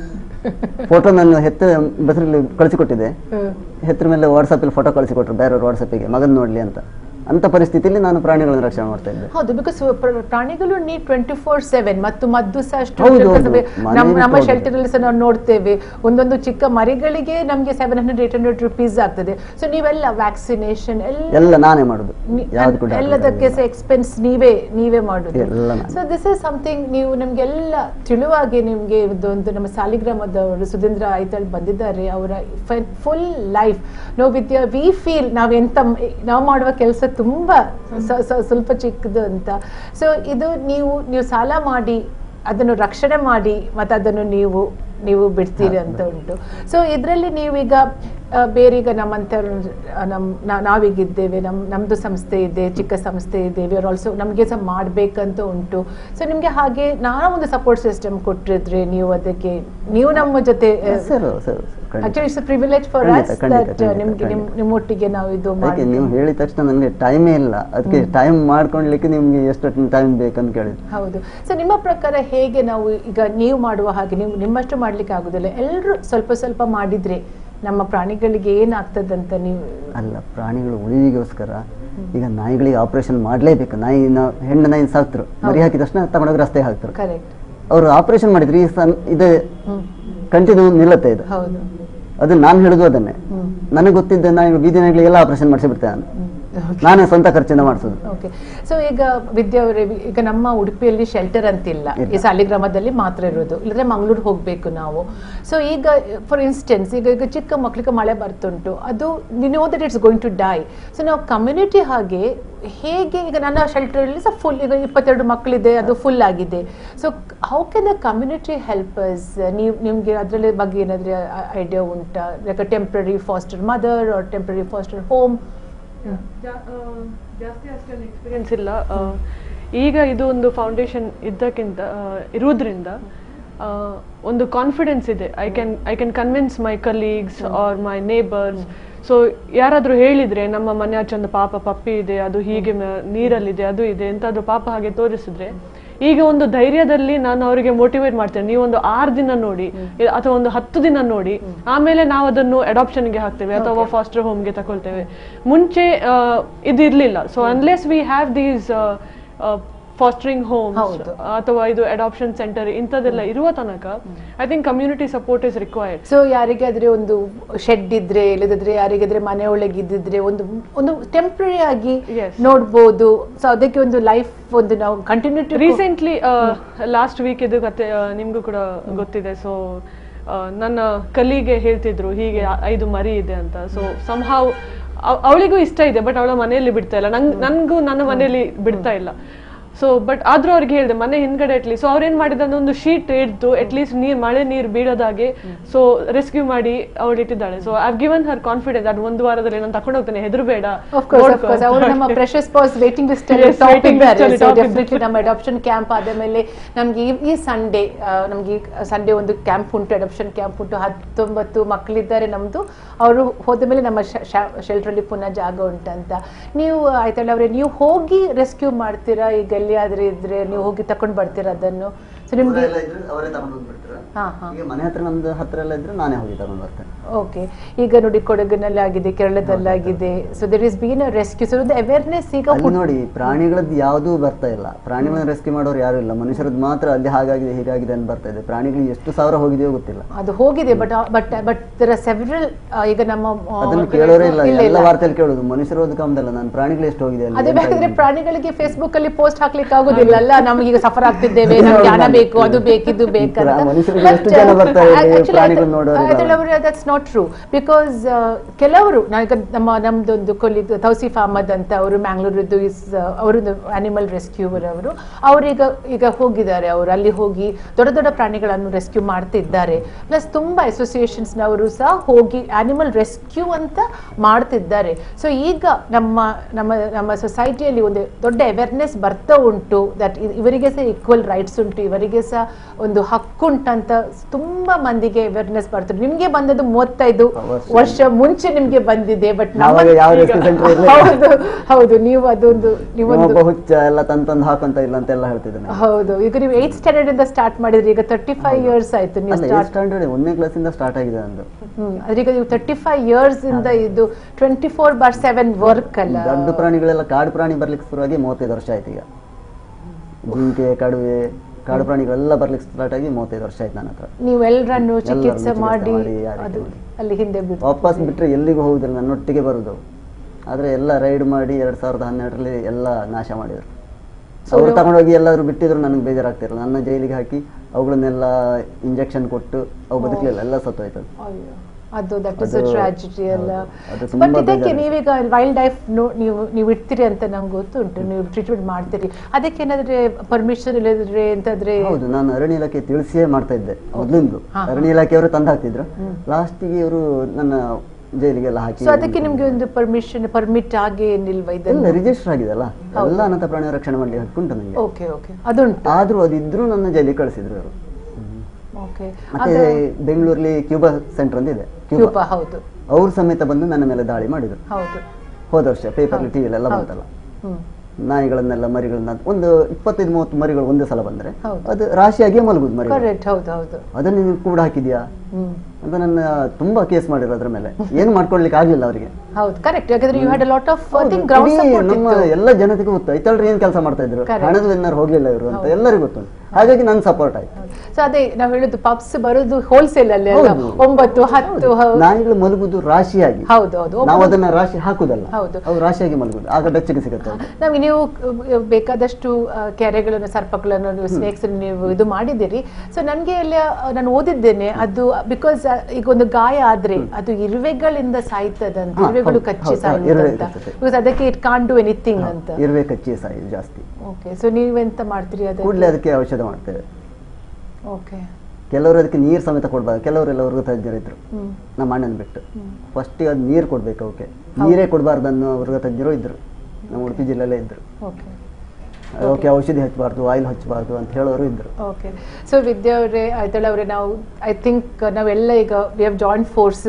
ಫೋಟೋ ನಾನು ಹೆತ್ತ ಬಸರಲ್ಲಿ ಕಳಿಸಿಕೊಟ್ಟಿದ್ದೆ ಹ್ಮ್. ಹೆತ್ರ ಮೇಲೆ ವಾಟ್ಸಪ್ಪಲ್ಲಿ ಫೋಟೋ ಕಳಿಸಿಕೊಟ್ರು ಬೇರೆಯವ್ರ ವಾಟ್ಸಪ್ಪಿಗೆ ಮಗನ್ ನೋಡ್ಲಿ ಅಂತ ಅಂತ ಪರಿಸ್ಥಿತಿಯಲ್ಲಿ ನಾನು ಪ್ರಾಣಿಗಳನ್ನು ರಕ್ಷಣೆ ಮಾಡ್ತಾ ಇದ್ದೆ ಹೌದು ಬಿಕಾಸ್ ಪ್ರಾಣಿಗಳು ನೀ ಟ್ವೆಂಟಿ ಫೋರ್ ಸೆವೆನ್ ಮತ್ತು ಮದ್ದು ಸಹ ಅಷ್ಟು ಹೌದು, ಇರ್ತದೆ. ಹೌದು. ಮನೆ ನಮ್ಮ ಬಿಟ್ಟು ನಮ್ಮ ಹೋಗುದು. ಶೆಲ್ಟರ್ ಅಲ್ಲಿ ಸಹ ನಾವು ನೋಡ್ತೇವೆ ಒಂದೊಂದು ಚಿಕ್ಕ ಮರಿಗಳಿಗೆ ನಮಗೆ seven hundred eight hundred rupees ಆಗ್ತದೆ ಸೊ ನೀವೆಲ್ಲ ವ್ಯಾಕ್ಸಿನೇಷನ್ ಎಲ್ಲ ಎಲ್ಲ ನಾನೇ ಮಾಡುದು ನಿ- ಯಾವ್ದು ಕೂಡ ಎಲ್ಲದಕ್ಕೆ ಸಹ ಎಕ್ಸ್ಪೆನ್ಸ್ ನೀವೇ ನೀವೇ ಮಾಡುದು ಎಲ್ಲ ನಾನೇ. ಸೊ ದಿಸ್ ಇಸ್ ಸಮಥಿಂಗ್ ನೀವು ನಮ್ಗೆಲ್ಲ ತಿಳುವಾಗಿ ನಿಮ್ಗೆ ಇದೊಂದು ನಮ್ಮ ಸಾಲಿಗ್ರಾಮದವರು ಸುಧೀಂದ್ರ ಐತಾಳ್ ಬಂದಿದ್ದಾರೆ ಅವರ full life no Vidya we feel ನಾವ್ ಎಂತ ನಾವು ಮಾಡುವ ಕೆಲಸ ತುಂಬಾ ಸ- ಸ- ಸ್ವಲ್ಪ ಚಿಕ್ಕದು ಅಂತ ಸೊ ಇದು ನೀವು ನೀವು ಸಾಲ ಮಾಡಿ ಅದನ್ನು ರಕ್ಷಣೆ ಮಾಡಿ ಮತ್ತೆ ಅದನ್ನು ನೀವು ನೀವು ಬಿಡ್ತೀರಿ ಅಂತ ಉಂಟು ಸೊ ಇದರಲ್ಲಿ ನೀವೀಗ ಆ, ಬೇರೆ ಈಗ ನಮ್ಮಂಥವ್ರು ನಮ್ಮ ನಾ- ನಾವೀಗಿದ್ದೇವೆ ನಮ್ಮ ನಮ್ಮದು ಸಂಸ್ಥೆ ಇದೆ ಚಿಕ್ಕ ಸಂಸ್ಥೆ ಇದೆ ವಿ ಆರ್ ಆಲ್ಸೋ ನಮಗೆ ಸಹ ಮಾಡಬೇಕಂತ ಉಂಟು ಸೊ ನಿಮಗೆ ಹಾಗೆ ನಾವು ಒಂದು ಸಪೋರ್ಟ್ ಸಿಸ್ಟಮ್ ಕೊಟ್ಟಿದ್ರೆ ನೀವು ಅದಕ್ಕೆ ನೀವು ನಮ್ಮ ಜೊತೆ sir sir actually it's privilege for ಖಂಡಿತ, ಅಸ್ ಖಂಡಿತ, ದಟ್ ಖಂಡಿತ, ನಿಮ್ಗೆ ನಿಮ್ ಖಂಡಿತ. ನಿಮ್ಮೊಟ್ಟಿಗೆ ನಾವು ಇದು ಅದಕ್ಕೆ ಮಾಡಿ ನೀವು ಹೇಳಿದ ತಕ್ಷಣ ನನಗೆ ಟೈಮೇ ಇಲ್ಲ ಅದಕ್ಕೆ ಟೈಮ್ ಮಾಡ್ಕೊಳ್ಲಿಕ್ಕೆ ನಿಮ್ಗೆ ಎಷ್ಟು ಟೈಮ್ ಬೇಕಂತ ಕೇಳಿದ್ರು ಹೌದು ಸೊ ನಿಮ್ಮ ಪ್ರಕಾರ ಹೇಗೆ ನಾವು ಈಗ ನೀವು ಮಾಡುವ ಹಾಗೆ ನೀವು ನಿಮ್ಮಷ್ಟು ಮಾಡ್ಲಿಕ್ಕೆ ಆಗುದಿಲ್ಲ ಎಲ್ಲರೂ ಸ್ವಲ್ಪ ಸ್ವಲ್ಪ ಮಾಡಿದ್ರೆ ನಮ್ಮ ಪ್ರಾಣಿಗಳಿಗೆ ಏನಾಗ್ತದಂತ ನೀವು ಅಲ್ಲ ಪ್ರಾಣಿಗಳು ಉಳಿವಿಗೋಸ್ಕರ ಈಗ ನಾಯಿಗಳಿಗೆ ಆಪರೇಷನ್ ಮಾಡಲೇಬೇಕು ನಾಯಿ ಹೆಣ್ಣು ನಾಯಿ ಸಾಕ್ತರು ಮರಿ ಹಾಕಿದ ತಕ್ಷಣ ತಗೊಂಡೋಗಿ ರಸ್ತೆ ಹಾಕ್ತಾರೆ ಕರೆಕ್ಟ್ ಅವರು ಆಪರೇಷನ್ ಮಾಡಿದ್ರೆ ಈ ಸನ್ ಇದು ಹ್ಮ್ ಕಂಟಿನ್ಯೂ ನಿಲ್ಲತ್ತೆ ಇದು ಹೌದು ಅದು ನಾನು ಹೇಳುದು ಅದನ್ನೇ ಹ್ಮ್ ನನಗೆ ಗೊತ್ತಿದ್ದ ನಾಯಿ ಬೀದಿ ನಾಯಿಗಳಿಗೆಲ್ಲ ಆಪರೇಷನ್ ಮಾಡಿಸಿಬಿಡ್ತೇನೆ ನಾನು ಹ್ಮ್ ನಾನೇ ಸ್ವಂತ ಖರ್ಚಿಂದ ಮಾಡಿಸೋದು ಓಕೆ ಸೊ ಈಗ ವಿದ್ಯಾ ಅವರೇ ಈಗ ನಮ್ಮ ಉಡುಪಿಯಲ್ಲಿ ಶೆಲ್ಟರ್ ಅಂತಿಲ್ಲ ಇಲ್ಲ. ಈ ಸಾಲಿಗ್ರಾಮದಲ್ಲಿ ಮಾತ್ರ ಇರೋದು ಇಲ್ಲದ್ರೆ ಮಂಗಳೂರು ಹೋಗಬೇಕು ನಾವು ಸೊ ಈಗ ಫಾರ್ ಇನ್ಸ್ಟೆನ್ಸ್ ಈಗ ಈಗ ಚಿಕ್ಕ ಮಕ್ಕಳಿಗೆ ಮಳೆ ಬರ್ತುಂಟು ಅದು no that it's going to die so ನಾವು ಕಮ್ಯುನಿಟಿ ಹಾಗೆ ಹೇಗೆ ಈಗ ನನ್ನ ಶೆಲ್ಟರಲ್ಲಿ ಸಹ ಫುಲ್ ಈಗ ಇಪ್ಪತ್ತೆರಡು ಮಕ್ಕಳಿದೆ ಅದು ಫುಲ್ ಆಗಿದೆ so how can the community helpers ನೀವು ನಿಮಗೆ ಅದರಲ್ಲಿ ಬಗ್ಗೆ ಏನಾದರೂ ಐಡಿಯಾ ಉಂಟಾ like temporary foster mother or temporary foster home ಜಾಸ್ತಿ ಅಷ್ಟೊಂದು ಎಕ್ಸ್ಪೀರಿಯನ್ಸ್ ಇಲ್ಲ ಆ, ಈಗ ಇದು ಒಂದು ಫೌಂಡೇಶನ್ ಇದ್ದಕ್ಕಿಂತ ಆ, ಇರುವುದರಿಂದ ಆ, ಒಂದು ಕಾನ್ಫಿಡೆನ್ಸ್ ಇದೆ I can I can convince my colleagues or my neighbours so ಯಾರಾದರೂ ಹೇಳಿದ್ರೆ ನಮ್ಮ ಮನೆ ಆಚೆ ಒಂದು ಪಾಪ ಪಪ್ಪಿ ಇದೆ ಅದು ಹೀಗೆ ಮ- ನೀರಲ್ಲಿದೆ ಅದು ಇದೆ ಎಂತಾದ್ರೂ ಪಾಪ ಹಾಗೆ ತೋರಿಸಿದ್ರೆ ಈಗ ಒಂದು ಧೈರ್ಯದಲ್ಲಿ ನಾನು ಅವರಿಗೆ ಮೋಟಿವೇಟ್ ಮಾಡ್ತೇನೆ ನೀವು ಒಂದು ಆರು ದಿನ ನೋಡಿ ಇ- ಅಥವಾ ಒಂದು ಹತ್ತು ದಿನ ನೋಡಿ ಆಮೇಲೆ ನಾವು ಅದನ್ನು ಅಡಾಪ್ಷನ್ಗೆ ಹಾಕ್ತೇವೆ ಅಥವಾ ಫಾಸ್ಟರ್ ಹೋಮ್ಗೆ ತಗೊಳ್ತೇವೆ ಮುಂಚೆ ಆ, ಇದು ಇರ್ಲಿಲ್ಲ so unless we have these fostering homes ಹೌದು. ಅಥವಾ ಇದು ಅಡಾಪ್ಷನ್ ಸೆಂಟರ್ ಇಂಥದ್ದೆಲ್ಲ ಇರುವ ತನಕ I think community support is required so ಯಾರಿಗಾದ್ರೆ ಒಂದು ಶೆಡ್ ಇದ್ರೆ ಇಲ್ಲದಿದ್ರೆ ಯಾರಿಗಾದ್ರೆ ಮನೆ ಒಳಗೆ ಇದ್ದಿದ್ರೆ ಒಂದು ಒಂದು ಟೆಂಪ್ರರಿ ಆಗಿ Yes. ನೋಡ್ಬೋದು ಸೊ ಅದಕ್ಕೆ ಒಂದು ಲೈಫ್ ಒಂದು ನಾವು ಕಂಟಿನ್ಯೂಟಿ ರೀಸೆಂಟ್ಲಿ ಲಾಸ್ಟ್ ವೀಕ್ ಇದು ಕತೆ ಆ, ನಿಮ್ಗೂ ಕೂಡ ಗೊತ್ತಿದೆ ಸೊ ನನ್ನ ಕಲಿಗೆ ಹೇಳ್ತಿದ್ರು ಹೀಗೆ ಆ- ಐದು ಮರಿ ಇದೆ ಅಂತ ಸೊ ಸಂಹಾವ್ ಅವಳಿಗೂ ಇಷ್ಟ ಇದೆ ಬಟ್ ಅವಳ ಮನೆಯಲ್ಲಿ ಬಿಡ್ತಾ ಇಲ್ಲ ನಂಗ್ ನನ್ಗೂ ನನ್ನ ಮನೆಯಲ್ಲಿ ಬಿಡ್ತಾ ಇಲ್ಲ ಸೊ ಬಟ್ ಆದ್ರೂ ಅವ್ರಿಗೆ ಹೇಳಿದೆ ಮನೆ ಹಿಂದ್ಗಡೆ ಅಟ್ಲಿ ಸೊ ಅವ್ರೇನ್ ಮಾಡಿದ್ರೆ ಒಂದು ಶೀಟ್ ಹಿಡ್ದು ಅಟ್ಲೀಸ್ಟ್ ನೀರ್ ಮಳೆ ನೀರ್ ಬೀಳೋದಾಗೆ ಸೊ ರೆಸ್ಕ್ಯೂ ಮಾಡಿ ಅವಳು ಇಟ್ಟಿದ್ದಾಳೆ so I given her confidence ಅದು ಒಂದು ವಾರದಲ್ಲಿ ನಾನು ತಕೊಂಡು ಹೋಗ್ತೇನೆ ಹೆದರು ಬೇಡ ಆಫ್ ಕೋರ್ಸ್ ಆಫ್ ಕೋರ್ಸ್ ಅವರು ನಮ್ಮ ಪ್ರೆಷಸ್ ಪಾಸ್ ವೇಟಿಂಗ್ ಲಿಸ್ಟ್ ಅಲ್ಲಿ Yes, ಟಾಪ್ waiting list ಇದ್ದಾರೆ ಅಲ್ಲಿ ಸೊ top ಡೆಫಿನೆಟ್ಲಿ ನಮ್ಮ ಅಡಾಪ್ಷನ್ ಕ್ಯಾಂಪ್ ಆದ ಮೇಲೆ ನಮ್ಗೆ ಈ- ಈ ಸಂಡೇ ನಮ್ಗೆ ಸಂಡೇ ಒಂದು ಕ್ಯಾಂಪ್ ಉಂಟು ಅಡಾಪ್ಷನ್ ಕ್ಯಾಂಪ್ ಉಂಟು ಹತ್ತೊಂಬತ್ತು ಮಕ್ಕಳಿದ್ದಾರೆ ನಮ್ದು ಅವರು ಹೋದ ಮೇಲೆ ನಮ್ಮ ಶೆಲ್ಟರ್ ಅಲ್ಲಿ ಪುನಃ ಜಾಗ ಉಂಟಂತ ನೀವು ಆಯ್ತಲ್ಲ ಅವ್ರೆ ನೀವು ಹೋಗಿ ರೆಸ್ಕ್ಯೂ ಮಾಡ್ತೀರಾ ಈಗ ಎಲ್ಲಿಯಾದ್ರೆ ಇದ್ರೆ ನೀವು ಹೋಗಿ ತಕೊಂಡ್ ಬರ್ತೀರಾ ಅದನ್ನು ಸೊ ನಿಮ್ಗೆ ದೂರ ಎಲ್ಲ ಇದ್ರೆ ಅವರೇ ತಗೊಂಡು ಹೋಗ್ಬಿಡ್ತಾರೆ ಹಾ ಹಾ ಈಗ ಮನೆ ಹತ್ರ ನಮ್ದು ಹತ್ರ ಎಲ್ಲ ಇದ್ರೆ ನಾನೇ ಹೋಗಿ ತಗೊಂಡು ಬರ್ತೇನೆ ಓಕೆ ಈಗ ನೋಡಿ ಕೊಡಗಿನಲ್ಲಿ ಆಗಿದೆ ಕೇರಳದಲ್ಲಾಗಿದೆ so there is been a rescue so awareness ಈಗ ಅಲ್ಲಿ ನೋಡಿ ಪ್ರಾಣಿಗಳದ್ದು ಯಾವುದೂ ಬರ್ತಾ ಇಲ್ಲ ಪ್ರಾಣಿಗಳನ್ನ ರೆಸ್ಕ್ಯೂ ಮಾಡೋರು ಯಾರು ಇಲ್ಲ ಮನುಷ್ಯರದ್ದು ಮಾತ್ರ ಅಲ್ಲಿ ಹಾಗಾಗಿದೆ ಹೀಗಾಗಿದೆ ಅಂತ ಬರ್ತಾ ಇದೆ ಪ್ರಾಣಿಗಳು ಎಷ್ಟು ಸಾವಿರ ಹೋಗಿದೆಯೋ ಗೊತ್ತಿಲ್ಲ ಅದು ಹೋಗಿದೆ but but but there are several ಈಗ ನಮ್ಮ ಆ, ಅದನ್ನು ಕೇಳೋರೇ ಇಲ್ಲ ಎಲ್ಲ ವಾರ್ತೆಯಲ್ಲಿ ಕೇಳೋದು ಮನುಷ್ಯರು ಓದು ಕಮ್ಮದಲ್ಲ ನಾನು ಪ್ರಾಣಿಗಳು ಎಷ್ಟು ಹೋಗಿದೆ ಅಲ್ಲಿ ಅದೇ ಅಂತ ಬೇಕಾದ್ರೆ ಇದೆ. ಪ್ರಾಣಿಗಳಿಗೆ ಫೇಸ್ಬುಕ್ ಅಲ್ಲಿ ಪೋಸ್ಟ್ ಹಾಕ್ಲಿಕ್ಕೆ ಆಗುದಿಲ್ಲ ಅಲ್ಲ ನಮ್ಗೆ ಈಗ ಸಫರ್ ಆಗ್ತಿದ್ದೇವೆ ನಮ್ಗೆ ಹಣ ಬೇಕು ಅದು ಬೇಕು ಇದು ಬೇಕಂತ ಪ್ರಾ- ಮನುಷ್ಯರಿಗೆ ಎಷ್ಟು ಜನ ಬರ್ತಾರೆ ಇಲ್ಲಿ ಪ್ರಾಣಿಗಳು ನೋಡೋರಿಲ್ಲ. ದಟ್ಸ್ ನಾಟ್ ಟ್ರೂ ಬಿಕಾಸ್ ಕೆಲವರು ನಾವೀಗ ನಮ್ಮ ನಮ್ದೊಂದು ಕೊಲ್ಲಿದ್ದು ತೌಸಿಫ್ ಅಹಮದ್ ಅಂತ ಅವರು ಮ್ಯಾಂಗ್ಳೂರದ್ದು ಇಸ್ ಅವರೊಂದು ಅನಿಮಲ್ ರೆಸ್ಕ್ಯೂವರ್ ಅವರು ಅವರೀಗ ಈಗ ಹೋಗಿದ್ದಾರೆ ಅವರು ಅಲ್ಲಿ ಹೋಗಿ ದೊಡ್ಡ ದೊಡ್ಡ ಪ್ರಾಣಿಗಳನ್ನು ರೆಸ್ಕ್ಯೂ ಮಾಡ್ತಿದ್ದಾರೆ ಪ್ಲಸ್ ತುಂಬಾ associations ನವರು ಸಹ ಹೋಗಿ ಆನಿಮಲ್ ರೆಸ್ಕ್ಯೂ ಅಂತ ಮಾಡ್ತಿದ್ದಾರೆ ಸೊ ಈಗ ನಮ್ಮ ನಮ್ಮ ನಮ್ಮ ಸೊಸೈಟಿಯಲ್ಲಿ ಒಂದು ದೊಡ್ಡ ಅವೇರ್ನೆಸ್ ಬರ್ತಾ ಉಂಟು ದಟ್ ಇವರಿಗೆ ಸಹ ಈಕ್ವಲ್ ರೈಟ್ಸ್ ಉಂಟು ಇವರಿಗೆ ಸಹ ಒಂದು ಹಕ್ಕುಂಟಂತ ತುಂಬಾ ಮಂದಿಗೆ ಅವೇರ್ನೆಸ್ ಬರ್ತದೆ ನಿಮ್ಗೆ ಬಂದದ್ದು ಮೂವತ್ತೈದು ವರ್ಷ. ವರ್ಷ ಮುಂಚೆ ನಿಮ್ಗೆ ಬಂದಿದೆ ಬಟ್ ನಾವಾಗ ಯಾವ rescue center ಇರ್ಲಿಲ್ಲ. ಹೌದು ಹೌದು ನೀವು ಅದೊಂದು ನೀವೊಂದು ನಮ್ಮೊಬ್ಬ ಹುಚ್ಚ ಎಲ್ಲ ತಂದ್ ತಂದು ಹಾಕಂತ ಇಲ್ಲ ಅಂತೆಲ್ಲ ಹೇಳ್ತಿದ್ದಾನೆ ಹೌದು ಈಗ ನೀವು ಏತ್ ಸ್ಟ್ಯಾಂಡರ್ಡ್ ಇಂದ ಸ್ಟಾರ್ಟ್ ಮಾಡಿದ್ರಿ ಈಗ ತರ್ಟಿ ಫೈವ್ ಇಯರ್ಸ್ ಆಯ್ತು ನೀವು ಅಲ್ಲ ಸ್ಟಾರ್ಟ್ ಸ್ಟ್ಯಾಂಡರ್ಡ್ ಒಂದನೇ ಕ್ಲಾಸಿಂದ ಸ್ಟಾರ್ಟ್ ಆಗಿದೆ ಅಂದು ಹ್ಮ್ ಅದ್ರೀಗ ನೀವು ತರ್ಟಿ ಫೈವ್ ಇಯರ್ಸ್ ಇಂದ ಇದು twenty four bar seven work ಅಲ್ಲ ದೊಡ್ಡ ಪ್ರಾಣಿಗಳೆಲ್ಲ ಕಾಡು ಪ್ರಾಣಿ ಬರ್ಲಿಕ್ಕೆ ಶುರುವಾಗಿ ಮೂವತ್ತೈದು ವರ್ಷ ಆಯ್ತು ಈಗ ಜಿಂಕೆ ಕಡುವೆ ಕಾಡು ಪ್ರಾಣಿಗಳೆಲ್ಲ ಬರ್ಲಿಕ್ಕೆ ಸ್ಟಾರ್ಟ್ ಆಗಿ ಮೂವತ್ತೈದು ವರ್ಷ ಆಯ್ತು ನನ್ನ ಹತ್ರ ನೀವು ಎಲ್ಲರನ್ನು ಚಿಕಿತ್ಸೆ ಚಿಕಿತ್ಸೆ ಮಾಡಿ ಮಾಡಿ, ಯಾರಿಗೆ ಅದು ಮಾಡಿ. ಅಲ್ಲಿ ಹಿಂದೆ ಬಿದ್ದು ವಾಪಸ್ ಬಿಟ್ರೆ ಎಲ್ಲಿಗೂ ಹೋಗುದಿಲ್ಲ ನನ್ನೊಟ್ಟಿಗೆ ಬರುದು ಆದ್ರೆ ಎಲ್ಲ ರೈಡ್ ಮಾಡಿ ಎರಡ್ ಸಾವಿರದ ಹನ್ನೆರಡರಲ್ಲಿ ಎಲ್ಲ ನಾಶ ಮಾಡಿದ್ರು ಅವ್ರು ತಗೊಂಡೋಗಿ ಎಲ್ಲಾದ್ರೂ ಬಿಟ್ಟಿದ್ರು ನನಗೆ ಬೇಜಾರಾಗ್ತಿರಲ್ಲ ನನ್ನ ಜೈಲಿಗೆ ಹಾಕಿ ಅವುಗಳನ್ನೆಲ್ಲ ಇಂಜೆಕ್ಷನ್ ಕೊಟ್ಟು ಅವು ಬದುಕಲಿಲ್ಲ ಎಲ್ಲ ಸತ್ತೋಯ್ತು ಅದು. ಅಯ್ಯೋ. ಅದು ದಟ್ ಇಸ್ ಅದು- ಟ್ರಾಜಿಡಿ ಅಲ್ಲ ಹೌದು. ಅದು ತುಂಬಾ ಬಟ್ ಇದಕ್ಕೆ ಬೇಜಾರು. ನೀವೀಗ ವೈಲ್ಡ್ ಲೈಫ್ ನೀವು ನೀವು ಇಡ್ತೀರಿ ಅಂತ ನಂಗೆ ಗೊತ್ತುಂಟು ನೀವು ಟ್ರೀಟ್ಮೆಂಟ್ ಮಾಡ್ತೀರಿ ಅದಕ್ಕೆ ಏನಾದ್ರೆ ಪರ್ಮಿಷನ್ ಇಲ್ಲದ್ರೆ ಎಂತಾದ್ರೆ ಹೌದು ನಾನು ಅರಣ್ಯ ಇಲಾಖೆ ತಿಳಿಸಿಯೇ ಮಾಡ್ತಾ ಇದ್ದೆ ಮೊದಲಿಂದು ಹಾ, ಹಾ. ಅರಣ್ಯ ಇಲಾಖೆಯವರು ತಂದು ಹಾಕ್ತಿದ್ರು ಲಾಸ್ಟಿಗೆ ಇವರು ನನ್ನ ಜೈಲಿಗೆಲ್ಲ ಹಾಕಿ ಸೊ ಅದಕ್ಕೆ ನಿಮ್ಗೆ ಒಂದು ಪರ್ಮಿಷನ್ ಪರ್ಮಿಟ್ ಆಗಿ ಏನಿಲ್ವಾ ಎಲ್ಲ ಇದನ್ನು ರಿಜಿಸ್ಟರ್ ಆಗಿದೆ ಅಲ್ಲ ಎಲ್ಲ ಅನಾಥ ಪ್ರಾಣಿಯ ರಕ್ಷಣೆ ಮಾಡ್ಲಿಕ್ಕೆ ಹಕ್ಕುಂಟು ನನಗೆ ಓಕೆ ಓಕೆ ಅದುಂಟು ಆದ್ರೂ ಅದಿದ್ರು ನನ್ನ ಜೈಲಿಗೆ ಕಳಿಸಿದ್ರು ಅವರು ಓಕೆ ಮತ್ತೆ ಬೆಂಗಳೂರಲ್ಲಿ ಕ್ಯೂಬಾ ಸೆಂಟರ್ ಅಂತ ಇದೆ ಕ್ಯೂಬಾ ಕ್ಯೂಬಾ ಹೌದು ಅವ್ರು ಸಮೇತ ಬಂದು ನನ್ನ ಮೇಲೆ ದಾಳಿ ಮಾಡಿದ್ರು ಹೌದು ಹೋದ ವರ್ಷ ಪೇಪರ್ಲಿ ಟಿವಿಲೆಲ್ಲ ಬಂತಲ್ಲ ಹ್ಮ್ ನಾಯಿಗಳನ್ನೆಲ್ಲ ಮರಿಗಳನ್ನ ಒಂದು ಇಪ್ಪತ್ತೈದು ಮೂವತ್ತು ಮರಿಗಳು ಒಂದೇ ಸಲ ಬಂದ್ರೆ ಹೌದು. ಅದು ರಾಶಿಯಾಗಿಯೇ ಮಲಗುದು ಮರಿ ಕರೆಕ್ಟ್ ಹೌದು ಹೌದು ಅದನ್ನ ನೀವು ಕೂಡ ಹಾಕಿದ್ಯಾ ಹ್ಮ್ ಅಂತ ನನ್ನ ತುಂಬಾ ಕೇಸ್ ಮಾಡಿರೋ ಅದ್ರ ಮೇಲೆ ಏನು ಮಾಡ್ಕೊಳ್ಲಿಕ್ಕೆ ಆಗ್ಲಿಲ್ಲ ಅವರಿಗೆ ಹೌದು ಕರೆಕ್ಟ್ ಯಾಕಂದ್ರೆ you had a lot of I think ground support ನಮ್ಮ ಇತ್ತು ಎಲ್ಲ ಜನತೆಗೂ ಗೊತ್ತು ಐತಲ್ರಿ ಏನ್ ಕೆಲಸ ಮಾಡ್ತಾ ಇದ್ರು Correct. ಹಣದ ವಿನ್ನರ್ ಹೋಗ್ಲಿಲ್ಲ ಇವರು ಅಂತ ಎಲ್ಲರಿಗೂ ಗೊತ್ತು ಹಾಗಾಗಿ ನನ್ ಸಪೋರ್ಟ್ ಆಯ್ತು ಸೊ ಅದೇ ನಾವು ಹೇಳುದು ಪಪ್ಸ್ ಬರೋದು ಹೋಲ್ಸೇಲ್ ಅಲ್ಲಿ ಅಲ್ಲ ಹೌದು. ಒಂಬತ್ತು ಹತ್ತು ಹೌದು ನಾಯಿಗಳು ಮಲಗುದು ರಾಶಿಯಾಗಿ ಹೌದು ಹೌದು ನಾವು ಅದನ್ನ ರಾಶಿ ಹಾಕುದಲ್ಲ ಹೌದು. ಅವು ರಾಶಿಯಾಗಿ ಮಲಗುದು ಆಗ ಬೆಚ್ಚಗೆ ಸಿಗುತ್ತೆ ಅವ್ರಿಗೆ. ನಮಗೆ ನೀವು ಅಹ್, ಬೇಕಾದಷ್ಟು ಅಹ್, ಕೆರೆಗಳನ್ನು ಸರ್ಪಗಳನ್ನು ನೀವು ಸ್ನೇಕ್ಸ್ ನೀವು ಇದು ಮಾಡಿದ್ದೀರಿ ಸೊ ನನಗೆ ಅಲ್ಲಿ ಅಹ್, ನಾನು ಓದಿದ್ದೇನೆ ಅದು ಬಿಕಾಸ್ ಈಗ ಒಂದು ಗಾಯ ಆದ್ರೆ ಅದು ಇರುವೆಗಳಿಂದ ಸಾಯ್ತದಂತ ಹಾ, ಇರುವೆಗಳು ಹೌದು, ಕಚ್ಚಿ ಹೌದು, ಇರುವೆ ಸಾಯುವುದಂತ ಕಚ್ಚುತ್ತೆ. ಬಿಕಾಸ್ ಅದಕ್ಕೆ ಇಟ್ ಕಾನ್ ಡೂ ಎನಿಥಿಂಗ್ ಅಂತ ಇರುವೆ ಕಚ್ಚಿ ಸಾಯುದು ಜಾಸ್ತಿ ಓಕೆ ಸೊ ನೀವೆಂತ ಮಾಡ್ತೀರಿ ಕೂಡಲೇ ಅದಕ್ಕೆ ಅದಕ್ಕೆ ಔಷಧ ಮಾಡ್ತೇವೆ ಓಕೆ ಕೆಲವರು ಅದಕ್ಕೆ ನೀರು ಸಮೇತ ಕೊಡ್ಬಾರ್ದು ಕೆಲವರೆಲ್ಲ ಅವ್ರಿಗೂ ತಜ್ಞರು ಇದ್ರು ಹ್ಮ್ ನಮ್ಮ ಅಣ್ಣನ ಬಿಟ್ಟು ಫಸ್ಟ್ ಅದು ನೀರು ಕೊಡ್ಬೇಕು ಅವಕ್ಕೆ ನೀರೇ ಕೊಡಬಾರ್ದು ಅನ್ನೋ ಅವ್ರಿಗೆ ತಜ್ಞರು ಇದ್ರು ನಮ್ಮ ಉಡುಪಿ ಜಿಲ್ಲೆಯಲ್ಲೇ ಇದ್ರು ಓಕೆ ಅವಕ್ಕೆ ಔಷಧಿ ಹಚ್ಚಬಾರ್ದು ಆಯಿಲ್ ಹಚ್ಚಬಾರ್ದು ಅಂತ ಹೇಳೋರು ಇದ್ರು ಓಕೆ ಸೊ ವಿದ್ಯಾ ಅವರೇ ಆಯ್ತಳ ಅವರೇ ನಾವು ಐ ಥಿಂಕ್ ನಾವೆಲ್ಲ ಈಗ ವಿ ಹ್ಯಾವ್ ಜಾಯಿಂಟ್ ಫೋರ್ಸಸ್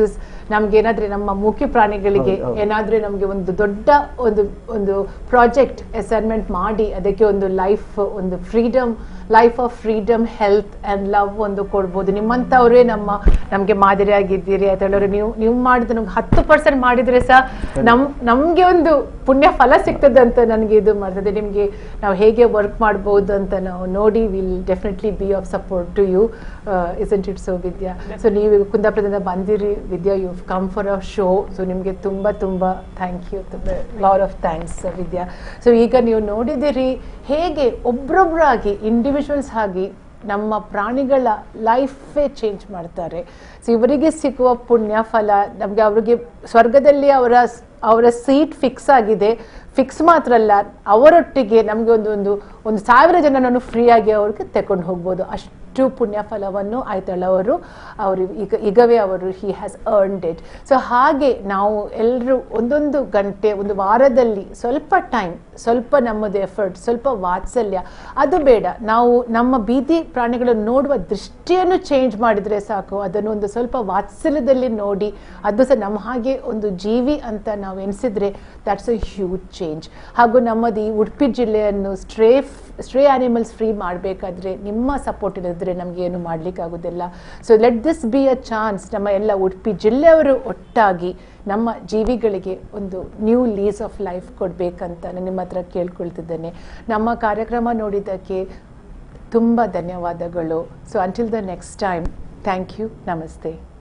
ನಮ್ಗೆ ಏನಾದ್ರೆ ನಮ್ಮ ಮುಖ್ಯ ಪ್ರಾಣಿಗಳಿಗೆ ಹೌದು, ಹೌದು. ಏನಾದ್ರೆ ನಮ್ಗೆ ಒಂದು ದೊಡ್ಡ ಒಂದು ಒಂದು ಪ್ರಾಜೆಕ್ಟ್ ಅಸೈನ್ಮೆಂಟ್ ಮಾಡಿ ಅದಕ್ಕೆ ಒಂದು ಲೈಫ್ ಒಂದು freedom life of freedom health and love ಒಂದು ಕೊಡ್ಬೋದು ನಿಮ್ಮಂಥವ್ರೇ ನಮ್ಮ ನಮ್ಗೆ ಮಾದರಿಯಾಗಿದ್ದೀರಿ ಅಂತ ಹೇಳೋರು ನೀವು ನೀವು ಮಾಡಿದ ನಮ್ಗೆ ಹತ್ತು ಪರ್ಸೆಂಟ್ ಮಾಡಿದ್ರೆ ಸಹ ನಮ್ ನಮ್ಗೆ ಒಂದು ಪುಣ್ಯ ಫಲ ಸಿಗ್ತದೆ ಅಂತ ನನಗೆ ಇದು ಮಾಡ್ತದೆ ನಿಮ್ಗೆ ನಾವು ಹೇಗೆ ವರ್ಕ್ ಮಾಡ್ಬೋದು ಅಂತ ನಾವು ನೋಡಿ will definitely be of support to you isn't it so Vidya so ನೀವು ಕುಂದಾಪುರದಿಂದ ಬಂದಿರಿ Vidya you come for a show so ನಿಮಗೆ ತುಂಬ ತುಂಬ thank you lot of thanks Vidya so ಈಗ ನೀವು ನೋಡಿದಿರಿ ಹೇಗೆ ಒಬ್ರೊಬ್ರಾಗಿ ಇಂಡಿವಿಜುವಲ್ಸ್ ಆಗಿ ನಮ್ಮ ಪ್ರಾಣಿಗಳ ಲೈಫೇ ಚೇಂಜ್ ಮಾಡ್ತಾರೆ ಸೊ ಇವರಿಗೆ ಸಿಗುವ ಪುಣ್ಯ ಫಲ ನಮಗೆ ಅವರಿಗೆ ಸ್ವರ್ಗದಲ್ಲಿ ಅವರ ಅವರ ಸೀಟ್ ಫಿಕ್ಸ್ ಆಗಿದೆ ಫಿಕ್ಸ್ ಮಾತ್ರ ಅಲ್ಲ ಅವರೊಟ್ಟಿಗೆ ನಮಗೆ ಒಂದು ಒಂದು ಒಂದು ಸಾವಿರ ಜನನನ್ನು ಫ್ರೀಯಾಗಿ ಅವ್ರಿಗೆ ತಗೊಂಡು ಹೋಗ್ಬೋದು ಅಷ್ಟು ಪುಣ್ಯ ಫಲವನ್ನು ಆಯ್ತಲ್ಲ ಅವರು ಅವರು ಈಗ ಈಗವೇ ಅವರು he has earned it so ಹಾಗೆ ನಾವು ಎಲ್ಲರೂ ಒಂದೊಂದು ಗಂಟೆ ಒಂದು ವಾರದಲ್ಲಿ ಸ್ವಲ್ಪ ಟೈಮ್ ಸ್ವಲ್ಪ ನಮ್ಮದು ಎಫರ್ಟ್ ಸ್ವಲ್ಪ ವಾತ್ಸಲ್ಯ ಅದು ಬೇಡ ನಾವು ನಮ್ಮ ಬೀದಿ ಪ್ರಾಣಿಗಳನ್ನು ನೋಡುವ ದೃಷ್ಟಿಯನ್ನು ಚೇಂಜ್ ಮಾಡಿದರೆ ಸಾಕು ಅದನ್ನು ಒಂದು ಸ್ವಲ್ಪ ವಾತ್ಸಲ್ಯದಲ್ಲಿ ನೋಡಿ ಅದು ಸಹ ನಮ್ಮ ಹಾಗೆ ಒಂದು ಜೀವಿ ಅಂತ ನಾವು ಎನಿಸಿದ್ರೆ ದಟ್ಸ್ ಅ ಹ್ಯೂಜ್ ಚೇಂಜ್ ಹಾಗೂ ನಮ್ಮದು ಈ ಉಡುಪಿ ಜಿಲ್ಲೆಯನ್ನು ಸ್ಟ್ರೇ ಸ್ಟ್ರೇ ಆನಿಮಲ್ಸ್ ಫ್ರೀ ಮಾಡಬೇಕಾದ್ರೆ ನಿಮ್ಮ ಸಪೋರ್ಟ್ ಇಲ್ಲದ್ರೆ ನಮಗೆ ಏನು ಮಾಡಲಿಕ್ಕಾಗೋದಿಲ್ಲ so let this be a chance ನಮ್ಮ ಎಲ್ಲ ಉಡುಪಿ ಜಿಲ್ಲೆಯವರು ಒಟ್ಟಾಗಿ ನಮ್ಮ ಜೀವಿಗಳಿಗೆ ಒಂದು ನ್ಯೂ ಲೀಸ್ ಆಫ್ ಲೈಫ್ ಕೊಡಬೇಕಂತ ನಾನು ನಿಮ್ಮ ಹತ್ರ ಕೇಳ್ಕೊಳ್ತಿದ್ದೇನೆ ನಮ್ಮ ಕಾರ್ಯಕ್ರಮ ನೋಡಿದ್ದಕ್ಕೆ ತುಂಬ ಧನ್ಯವಾದಗಳು so until the next time thank you ನಮಸ್ತೆ